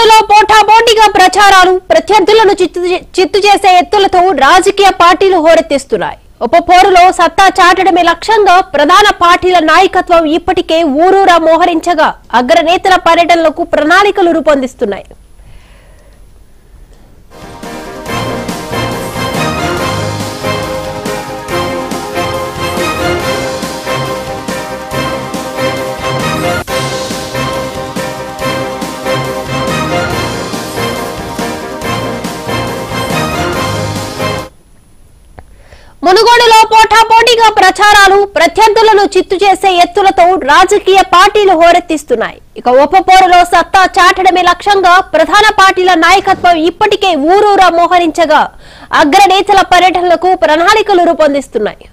మునుగోడులో పోటాపోటీగా ప్రచారాలు ప్రత్యర్థులను చిత్తు చిత్తు చేసే ఎత్తులతో రాజకీయ పార్టీలు హోరెత్తిస్తున్నాయి ఉప పోరులో సత్తా చాటడమే లక్ష్యంగా ప్రధాన పార్టీల నాయకత్వం ఇప్పటికే ఊరూరా మోహరించగా అగ్రనేతల పర్యటనలకు ప్రణాళికలు రూపొందిస్తున్నాయి మునుగోడులో పోటాపోటీగా ప్రచారాలు ప్రత్యర్థులను చిత్తు చేసే ఎత్తులతో రాజకీయ పార్టీలు హోరెత్తిస్తున్నాయి ఇక ఉప పోరులో సత్తా చాటడమే లక్ష్యంగా ప్రధాన పార్టీల నాయకత్వం ఇప్పటికే ఊరూరా మోహరించగా అగ్రనేతల పర్యటనలకు ప్రణాళికలు రూపొందిస్తున్నాయి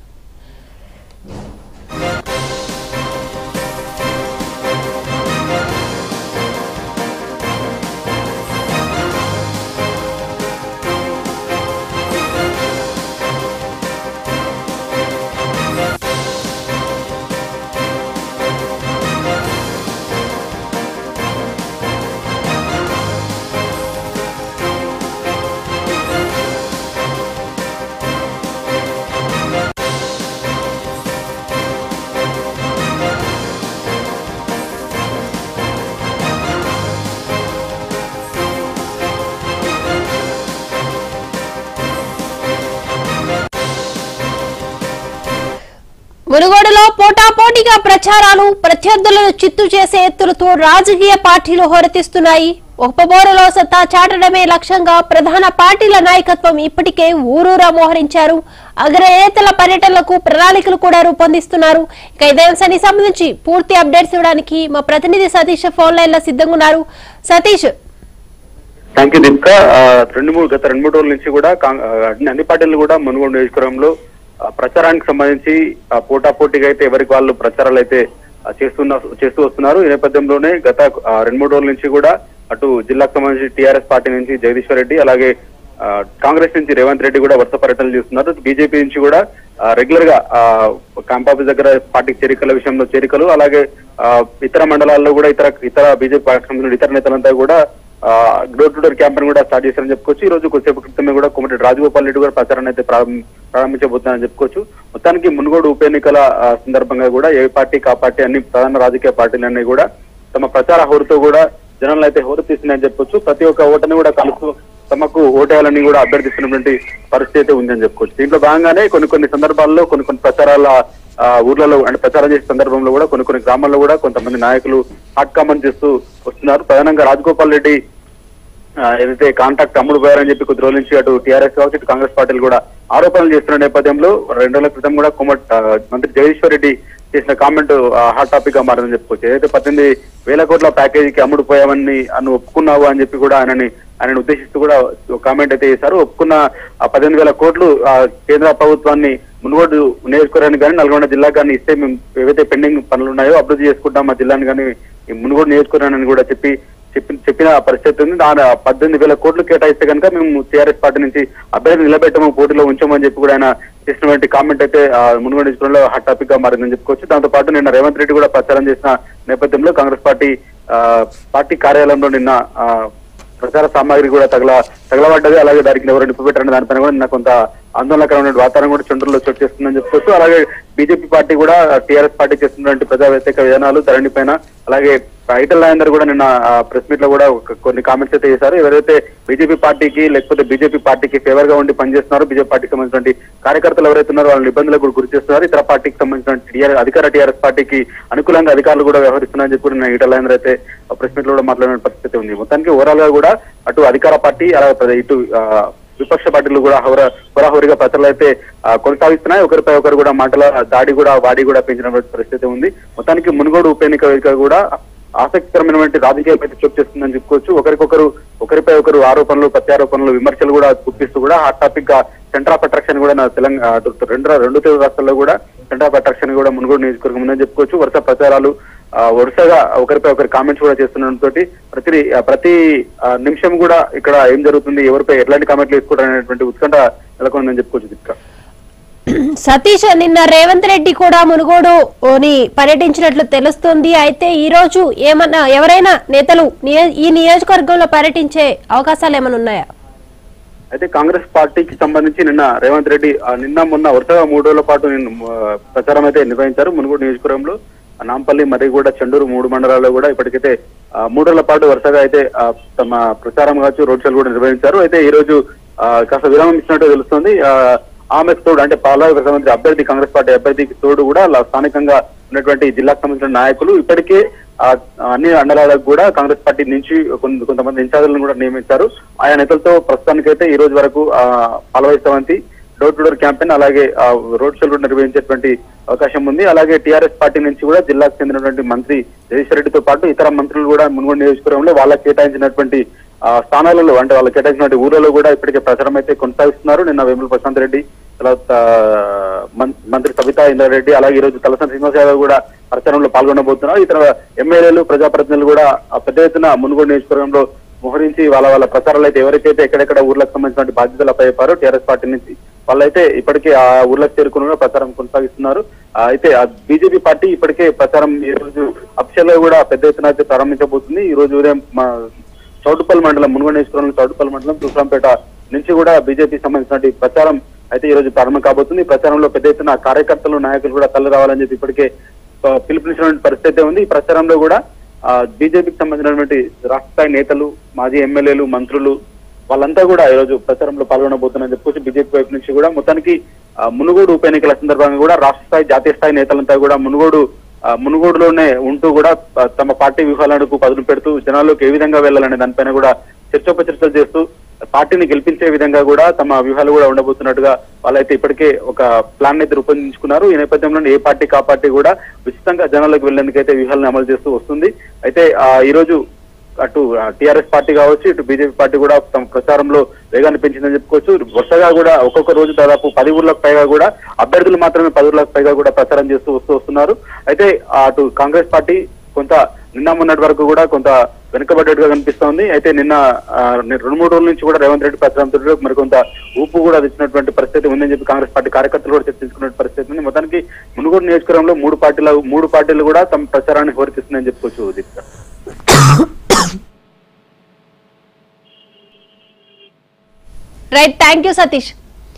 మునుగోడులో పోటాపోటీగా ప్రచారాలు ప్రత్యర్థులను చిత్తు చేసే ఎత్తులతో రాజకీయ పార్టీలు హోరెత్తిస్తున్నాయి ఉపబోరులో సత్తా చాటడమే లక్ష్యంగా ప్రధాన పార్టీల నాయకత్వం ఇప్పటికే ఊరూరా మోహరించారు అగ్రనేతల పర్యటనలకు ప్రణాళికలు కూడా రూపొందిస్తున్నారు ఇక ఇదే అంశానికి సంబంధించి పూర్తి అప్డేట్స్ ఇవ్వడానికి మా ప్రతినిధి సతీష్ ఫోన్ లైన్ లో సిద్ధంగా ఉన్నారు సతీష్ థ్యాంక్ యూ దీపిక ఆ, రెండు మూడు గత రెండు మూడు రోజుల నుంచి కూడా కాంగ్- ఆ, అన్ని అన్ని పార్టీలు కూడా మునుగోడు నియోజకవర్గంలో ఆ, ప్రచారానికి సంబంధించి ఆ, పోటాపోటీగా అయితే ఎవరికి వాళ్ళు ప్రచారాలు అయితే ఆ, చేస్తున్న చేస్తూ వస్తున్నారు ఈ నేపథ్యంలోనే గత ఆ, రెండు మూడు రోజుల నుంచి కూడా అటు జిల్లాకు సంబంధించి టీఆర్ఎస్ పార్టీ నుంచి జగదీశ్వర్ రెడ్డి అలాగే ఆ, కాంగ్రెస్ నుంచి రేవంత్ రెడ్డి కూడా వరుస పర్యటనలు చేస్తున్నారు బీజేపీ నుంచి కూడా రెగ్యులర్ గా ఆ, క్యాంప్ ఆఫీస్ దగ్గర పార్టీకి చేరికల విషయంలో చేరికలు అలాగే ఆ, ఇతర మండలాల్లో కూడా ఇతర ఇతర బీజేపీ పార్టీకి సంబంధించిన ఇతర నేతలంతా కూడా డోర్ టు డోర్ క్యాంపెయిన్ కూడా స్టార్ట్ చేశారని చెప్పుకోవచ్చు ఈ రోజు కొద్దిసేపు క్రితమే కూడా కోమటి రాజగోపాల్ రెడ్డి కూడా ప్రచారాన్ని అయితే ప్రారంభ- ప్రారంభించబోతున్నారని చెప్పుకోవచ్చు మొత్తానికి మునుగోడు ఉప ఎన్నికల ఆ, సందర్భంగా కూడా ఏ పార్టీకి ఆ పార్టీ అన్ని ప్రధాన రాజకీయ పార్టీలన్నీ కూడా తమ ప్రచార హోరుతో కూడా జనాలను అయితే హోరు తీస్తున్నాయని చెప్పొచ్చు ప్రతి ఒక్క ఓటర్ని కూడా కలుస్తూ తమకు ఓటేయాలని కూడా అభ్యర్థిస్తున్నటువంటి పరిస్థితి అయితే ఉందని చెప్పుకోవచ్చు దీంట్లో భాగంగానే కొన్ని కొన్ని సందర్భాల్లో కొన్ని కొన్ని ప్రచారాల ఆ, ఊర్లలో అంటే ప్రచారం చేసే సందర్భంలో కూడా కొన్ని కొన్ని గ్రామాల్లో కూడా కొంతమంది నాయకులు హాట్ కామెంట్ చేస్తూ వస్తున్నారు ప్రధానంగా రాజగోపాల్ రెడ్డి ఆ, ఏదైతే కాంట్రాక్ట్ అమ్ముడు పోయారని చెప్పి కొద్ది రోజుల నుంచి అటు టీఆర్ఎస్ కావచ్చు ఇటు కాంగ్రెస్ పార్టీలు కూడా ఆరోపణలు చేస్తున్న నేపథ్యంలో రెండు రోజుల క్రితం కూడా కుమట్ ఆ, మంత్రి జగదీశ్వర్ రెడ్డి చేసిన కామెంట్ హాట్ టాపిక్ గా మారిందని చెప్పుకోవచ్చు ఏదైతే పద్దెనిమిది వేల కోట్ల ప్యాకేజీకి అమ్ముడు పోయామని అను ఒప్పుకున్నావు అని చెప్పి కూడా ఆయనని ఆయనను ఉద్దేశిస్తూ కూడా కామెంట్ అయితే చేశారు ఒప్పుకున్న ఆ పద్దెనిమిది వేల కోట్లు ఆ, కేంద్ర ప్రభుత్వాన్ని మునుగోడు నియోజకవర్గానికి కానీ నల్గొండ జిల్లాకు కానీ ఇస్తే మేము ఏవైతే పెండింగ్ పనులు ఉన్నాయో అభివృద్ధి చేసుకుంటాం మా జిల్లాని కానీ ఈ మునుగోడు నియోజకవర్గాన్ని కూడా చెప్పి చెప్పి చెప్పిన పరిస్థితి ఉంది దాని ఆ పద్దెనిమిది వేల కోట్లు కేటాయిస్తే కనుక మేము టీఆర్ఎస్ పార్టీ నుంచి అభ్యర్థి నిలబెట్టము పోటీలో ఉంచామని చెప్పి కూడా ఆయన చేసినటువంటి కామెంట్ అయితే ఆ, మునుగోడు నియోజకవర్గంలో హాట్ టాపిక్ గా మారిందని చెప్పుకోవచ్చు దాంతో పాటు నిన్న రేవంత్ రెడ్డి కూడా ప్రచారం చేసిన నేపథ్యంలో కాంగ్రెస్ పార్టీ ఆ, పార్టీ కార్యాలయంలో నిన్న ఆ, ప్రచార సామాగ్రి కూడా తగల తగలబడ్డది అలాగే దానికి ఎవరు నిప్పుపెట్టారని దానిపైన కూడా నిన్న కొంత ఆందోళనకరమైన వాతావరణం కూడా చంద్రుల్లో చోటు చేస్తుందని చెప్పుకోవచ్చు అలాగే బీజేపీ పార్టీ కూడా టీఆర్ఎస్ పార్టీ చేస్తున్నటువంటి ప్రజా వ్యతిరేక విధానాలు ధరణి పైన అలాగే ఐటల్ రాజేందర్ కూడా నిన్న ప్రెస్ మీట్ లో కూడా ఒక- కొన్ని కామెంట్స్ అయితే చేశారు ఎవరైతే బీజేపీ పార్టీకి లేకపోతే బీజేపీ పార్టీకి ఫేవర్ గా ఉండి పనిచేస్తున్నారో బీజేపీ పార్టీకి సంబంధించినటువంటి కార్యకర్తలు ఎవరైతే ఉన్నారో వాళ్ళని ఇబ్బందులకు కూడా గురి చేస్తున్నారు ఇతర పార్టీకి సంబంధించిన టీఆర్ అధికార టీఆర్ఎస్ పార్టీకి అనుకూలంగా అధికారులు కూడా వ్యవహరిస్తున్నారని చెప్పి నిన్న ఈటల రాజేందర్ అయితే ప్రెస్ మీట్ లో కూడా మాట్లాడిన పరిస్థితి ఉంది మొత్తానికి ఓవరాల్ గా కూడా అటు అధికార పార్టీ అలాగే ప్ర- ఇటు ఆ, విపక్ష పార్టీలు కూడా హోర హోరాహోరీగా ప్రచారాలు అయితే ఆ, కొనసాగిస్తున్నాయి ఒకరిపై ఒకరు కూడా మాటల దాడి కూడా వాడి కూడా పెంచిన పరిస్థితి ఉంది మొత్తానికి మునుగోడు ఉప ఎన్నిక వేదిక కూడా ఆసక్తికరమైనటువంటి రాజకీయ అయితే చోటు చేస్తుందని చెప్పుకోవచ్చు ఒకరికొకరు ఒకరిపై ఒకరు ఆరోపణలు ప్రత్యారోపణలు విమర్శలు కూడా గుప్పిస్తూ కూడా హాట్ టాపిక్ గా సెంటర్ ఆఫ్ అట్రాక్షన్ కూడా నా తెలంగాణ అటు రెండు రెండు తెలుగు రాష్ట్రాల్లో కూడా సెంటర్ ఆఫ్ అట్రాక్షన్ కూడా మునుగోడు నియోజకవర్గం ఉందని చెప్పుకోవచ్చు వరుస ప్రచారాలు ఆ, వరుసగా ఒకరిపై ఒకరి కామెంట్స్ కూడా చేస్తుండటంతో ప్రతి ఆ, ప్రతి ఆ, నిమిషం కూడా ఇక్కడ ఏం జరుగుతుంది ఎవరిపై ఎట్లాంటి కామెంట్లు వేసుకుంటారు అనేటువంటి ఉత్కంఠ నెలకొందని చెప్పుకోవచ్చు దీపిక సతీష్ నిన్న రేవంత్ రెడ్డి కూడా మునుగోడు ని పర్యటించినట్లు తెలుస్తుంది అయితే ఈ రోజు ఏమన్నా ఎవరైనా నేతలు నియ- ఈ నియోజకవర్గంలో పర్యటించే అవకాశాలు ఏమైనా ఉన్నాయా అయితే కాంగ్రెస్ పార్టీకి సంబంధించి నిన్న రేవంత్ రెడ్డి ఆ, నిన్న మొన్న వరుసగా మూడు రోజుల పాటు నిన్న, ఆ, ప్రచారం అయితే నిర్వహించారు మునుగోడు నియోజకవర్గంలో ఆ, నాంపల్లి మరియు కూడా చండూరు మూడు మండలాల్లో కూడా ఇప్పటికైతే ఆ, మూడు రోజుల పాటు వరుసగా అయితే ఆ, తమ ప్రచారం కావచ్చు రోడ్ షోలు కూడా నిర్వహించారు అయితే ఈ రోజు ఆ, కాస్త విరామం ఇచ్చినట్టు తెలుస్తుంది ఆ, ఆమెకు తోడు అంటే పాలక సంబంధించిన అభ్యర్థి కాంగ్రెస్ పార్టీ అభ్యర్థికి తోడు కూడా అలా స్థానికంగా ఉన్నటువంటి జిల్లాకు సంబంధించిన నాయకులు ఇప్పటికే ఆ, అన్ని మండలాలకు కూడా కాంగ్రెస్ పార్టీ నుంచి కొంత- కొంతమంది ఇన్ఛార్జీలను కూడా నియమించారు ఆయా నేతలతో ప్రస్తుతానికైతే ఈ రోజు వరకు ఆ, పాలవైస్తవంతి డోర్ టు డోర్ క్యాంపెయిన్ అలాగే ఆ, రోడ్ షోలు కూడా నిర్వహించేటువంటి అవకాశం ఉంది అలాగే టీఆర్ఎస్ పార్టీ నుంచి కూడా జిల్లాకు చెందినటువంటి మంత్రి జగదీశ్వర్ రెడ్డితో పాటు ఇతర మంత్రులు కూడా మున్గోడు నియోజకవర్గంలో వాళ్ళకి కేటాయించినటువంటి ఆ, స్థానాలలో అంటే వాళ్ళకి కేటాయించినటువంటి ఊళ్ళలో కూడా ఇప్పటికే ప్రచారం అయితే కొనసాగిస్తున్నారు నిన్న వేముల ప్రశాంత్ రెడ్డి తర్వాత ఆ, మం- మంత్రి సబితా ఇంద్రారెడ్డి అలాగే ఈ రోజు తలసాని శ్రీనివాస్ యాదవ్ కూడా ప్రచారంలో పాల్గొనబోతున్నారు ఇతర ఎమ్మెల్యేలు ప్రజాప్రతినిధులు కూడా ఆ, పెద్ద ఎత్తున మునుగోడు నియోజకవర్గంలో మోహరించి వాళ్ళ వాళ్ళ ప్రచారాలు అయితే ఎవరికైతే ఎక్కడెక్కడ ఊర్లకు సంబంధించిన బాధ్యతలు అప్పయ్యారో టీఆర్ఎస్ పార్టీ నుంచి వాళ్ళైతే ఇప్పటికే ఆ ఊర్లకు చేరుకుని కూడా ప్రచారం కొనసాగిస్తున్నారు ఆ, అయితే ఆ బీజేపీ పార్టీ ఇప్పటికే ప్రచారం ఈ రోజు అఫిషియల్ గా కూడా పెద్ద ఎత్తున అయితే ప్రారంభించబోతుంది ఈ రోజు ఉదయం మా చౌటుపల్లి మండలం మునుగోడు నియోజకవర్గంలో చౌటుపల్లి మండలం తూప్రాంపేట నుంచి కూడా బీజేపీ సంబంధించిన ప్రచారం అయితే ఈ రోజు ప్రారంభం కాబోతుంది ఈ ప్రచారంలో పెద్ద ఎత్తున కార్యకర్తలు నాయకులు కూడా తల్లి రావాలని చెప్పి ఇప్పటికే ఆ, పిలుపునిచ్చినటువంటి పరిస్థితి ఉంది ఈ ప్రచారంలో కూడా ఆ, బీజేపీకి సంబంధించినటువంటి రాష్ట్ర స్థాయి నేతలు మాజీ ఎమ్మెల్యేలు మంత్రులు వాళ్ళంతా కూడా ఈ రోజు ప్రచారంలో పాల్గొనబోతున్నారని చెప్పుకోవచ్చు బీజేపీ వైపు నుంచి కూడా మొత్తానికి ఆ, మునుగోడు ఉప ఎన్నికల సందర్భంగా కూడా రాష్ట్ర స్థాయి జాతీయ స్థాయి నేతలంతా కూడా మునుగోడు ఆ, మునుగోడులోనే ఉంటూ కూడా ఆ, తమ పార్టీ వ్యూహాలకు పదులు పెడుతూ జనాల్లోకి ఏ విధంగా వెళ్ళాలనే దానిపైన కూడా చర్చోపచర్చలు చేస్తూ పార్టీని గెలిపించే విధంగా కూడా తమ వ్యూహాలు కూడా ఉండబోతున్నట్టుగా వాళ్ళైతే ఇప్పటికే ఒక ప్లాన్ అయితే రూపొందించుకున్నారు ఈ నేపథ్యంలో ఏ పార్టీ కా పార్టీ కూడా ఉచితంగా జనాలకు వెళ్లేందుకైతే వ్యూహాలను అమలు చేస్తూ వస్తుంది అయితే ఆ, ఈ రోజు అటు టిఆర్ఎస్ పార్టీ కావచ్చు ఇటు బీజేపీ పార్టీ కూడా తమ ప్రచారంలో వేగాన్ని పెంచిందని చెప్పుకోవచ్చు వరుసగా కూడా ఒక్కొక్క రోజు దాదాపు పది ఊర్లకు పైగా కూడా అభ్యర్థులు మాత్రమే పది ఊర్లకు పైగా కూడా ప్రచారం చేస్తూ వస్తూ వస్తున్నారు అయితే ఆ, అటు కాంగ్రెస్ పార్టీ కొంత నిన్న మొన్నటి వరకు కూడా కొంత వెనుకబడ్డట్టుగా కనిపిస్తోంది అయితే నిన్న ఆ, నిన్న రెండు మూడు రోజుల నుంచి కూడా రేవంత్ రెడ్డి ప్రచారంతో మరికొంత ఊపు కూడా తెచ్చినటువంటి పరిస్థితి ఉందని చెప్పి కాంగ్రెస్ పార్టీ కార్యకర్తలు కూడా చర్చించుకున్న పరిస్థితి ఉంది మొత్తానికి మునుగోడు నియోజకవర్గంలో మూడు పార్టీల మూడు పార్టీలు కూడా తమ ప్రచారాన్ని హోరెత్తిస్తున్నాయని చెప్పుకోవచ్చు Deepika right thank you Satish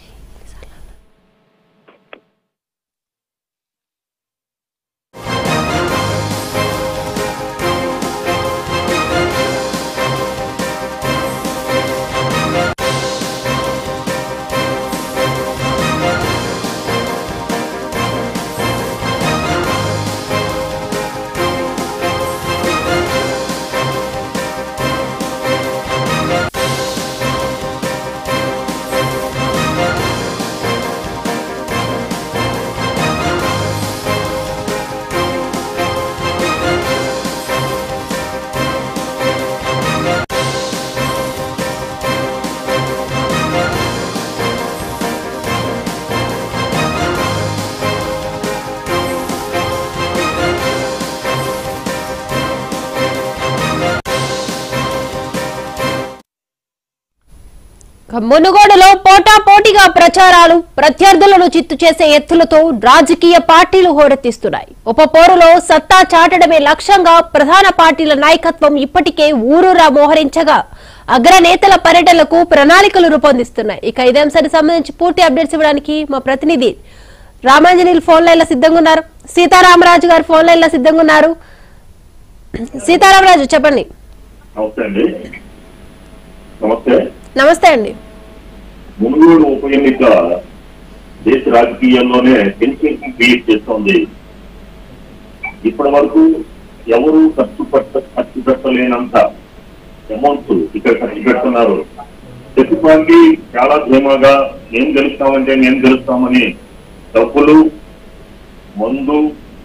మునుగోడులో పోటాపోటీగా ప్రచారాలు ప్రత్యర్థులను చిత్తు చేసే ఎత్తులతో రాజకీయ పార్టీలు హోరెత్తిస్తున్నాయి ఉప పోరులో సత్తా చాటడమే లక్ష్యంగా ప్రధాన పార్టీల నాయకత్వం ఇప్పటికే ఊరూరా మోహరించగా అగ్రనేతల పర్యటనలకు ప్రణాళికలు రూపొందిస్తున్నాయి ఇక ఇదే అంశానికి సంబంధించి పూర్తి అప్డేట్స్ ఇవ్వడానికి మా ప్రతినిధి రామాంజనేయులు ఫోన్ లైన్లో సిద్ధంగా ఉన్నారు సీతారామరాజు గారు ఫోన్ లైన్లో సిద్ధంగా ఉన్నారు సీతారామరాజు చెప్పండి నమస్తే అండి నమస్తే నమస్తే అండి మునుగోడు ఉప ఎన్నిక దేశ రాజకీయాల్లోనే టెన్షన్ క్రియేట్ చేస్తోంది ఇప్పటి వరకు ఎవరు ఖర్చు పెట్ట ఖర్చు పెట్టలేనంత అమౌంట్స్ ఇక్కడ ఖర్చు పెడుతున్నారు ప్రతి పార్టీ చాలా ధీమాగా నేను గెలుస్తామంటే నేను గెలుస్తామని డబ్బులు మందు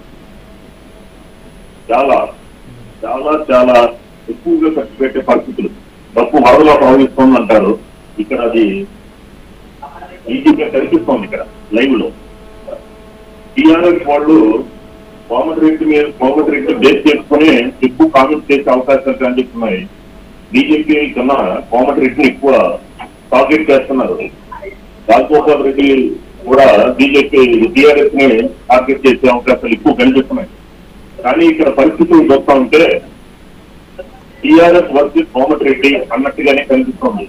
చాలా చాలా చాలా ఎక్కువగా ఖర్చు పెట్టే పరిస్థితులు డబ్బు వరదలో ప్రవహిస్తోంది అంటారు ఇక్కడ అది ఈజీగా కనిపిస్తోంది ఇక్కడ లైవ్ లో టీఆర్ఎస్ వాళ్ళు కోమటిరెడ్డి మీద కోమటిరెడ్డి బేస్ చేసుకుని ఎక్కువ కామెంట్స్ చేసే అవకాశాలు కనిపిస్తున్నాయి బీజేపీ కన్నా కోమటిరెడ్డిని ఎక్కువ టార్గెట్ చేస్తున్నారు రాజగోపాల్ రెడ్డి కూడా బీజేపీ టీఆర్ఎస్ ని టార్గెట్ చేసే అవకాశాలు ఎక్కువ కనిపిస్తున్నాయి కానీ ఇక్కడ పరిస్థితులు చూస్తా ఉంటే టీఆర్ఎస్ వర్సెస్ కోమటి రెడ్డి అన్నట్టుగానే కనిపిస్తుంది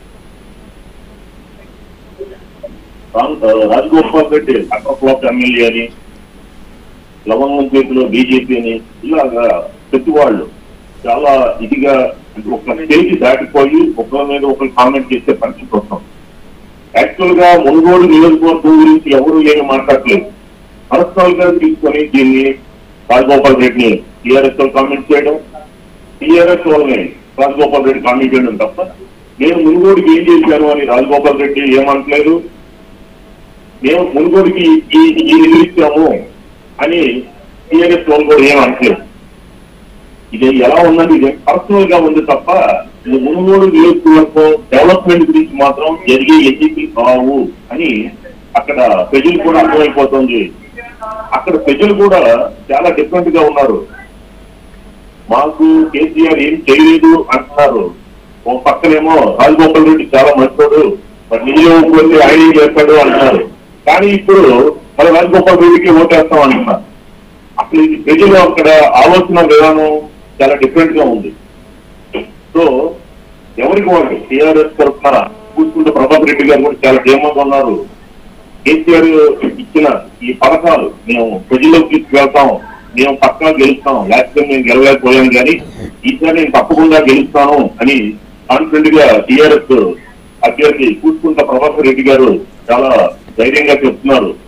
రామ్- ఆ, రాజగోపాల్ రెడ్డి అక్కడ ఫ్లాప్ ఎమ్మెల్యే అని లవంగం చేతిలో బీజేపీ అని ఇలాగా ప్రతి వాళ్ళు చాలా ఇదిగా అంటే ఒక స్టేజ్ దాటిపోయి ఒకరి మీద ఒకరు కామెంట్ చేసే పరిస్థితి వస్తాం యాక్చువల్ గా మునుగోడు నియోజకవర్గం గురించి ఎవరు ఏమి మాట్లాడలేదు పర్సనల్ గా తీసుకొని దీన్ని రాజగోపాల్ రెడ్డిని టీఆర్ఎస్ కామెంట్ చేయడం టీఆర్ఎస్ వాళ్ళని రాజగోపాల్ రెడ్డి కామెంట్ చేయడం తప్ప నేను మునుగోడుకి ఏం చేశాను అని రాజగోపాల్ రెడ్డి ఏమంటలేదు మేము మునుగోడుకి ఈ ఈ నిధులు ఇచ్చాము అని టీఆర్ఎస్ వాళ్ళు కూడా ఏమంటలేదు ఇది ఎలా ఉన్నది ఇది పర్సనల్ గా ఉంది తప్ప ఇది మునుగోడు నియోజకవర్గం డెవలప్మెంట్ గురించి మాత్రం జరిగే ఎన్నికలు కావు అని అక్కడ ప్రజలు కూడా అర్థమైపోతుంది అక్కడ ప్రజలు కూడా చాలా డిఫరెంట్ గా ఉన్నారు మాకు కేసీఆర్ ఏం చేయలేదు అంటున్నారు ఓ పక్కనేమో రాజగోపాల్ రెడ్డి చాలా మంచోడు మరి నిధులు పోతే ఆయన ఏం చేస్తాడు అంటున్నారు కానీ ఇప్పుడు మరి రాజగోపాల్ రెడ్డికి ఓటేస్తాం అంటున్నారు అసలు ఇది ప్రజలు అక్కడ ఆలోచన విధానం చాలా డిఫరెంట్ గా ఉంది సో ఎవరికి వాళ్ళు టీఆర్ఎస్ తరఫున కూర్చుంటే ప్రభాకర్ రెడ్డి గారు కూడా చాలా ధీమంగా ఉన్నారు కేసీఆర్ ఇచ్చిన ఈ పథకాలు మేము ప్రజల్లోకి తీసుకువెళ్తాం మేము పక్కా గెలుస్తాం లేకపోతే మేము గెలవలేకపోయాం కానీ ఈసారి నేను తప్పకుండా గెలుస్తాను అని కాన్ఫిడెంట్ గా టీఆర్ఎస్ అభ్యర్థి కూర్చుంట ప్రభాకర్ రెడ్డి గారు చాలా ధైర్యంగా చెప్తున్నారు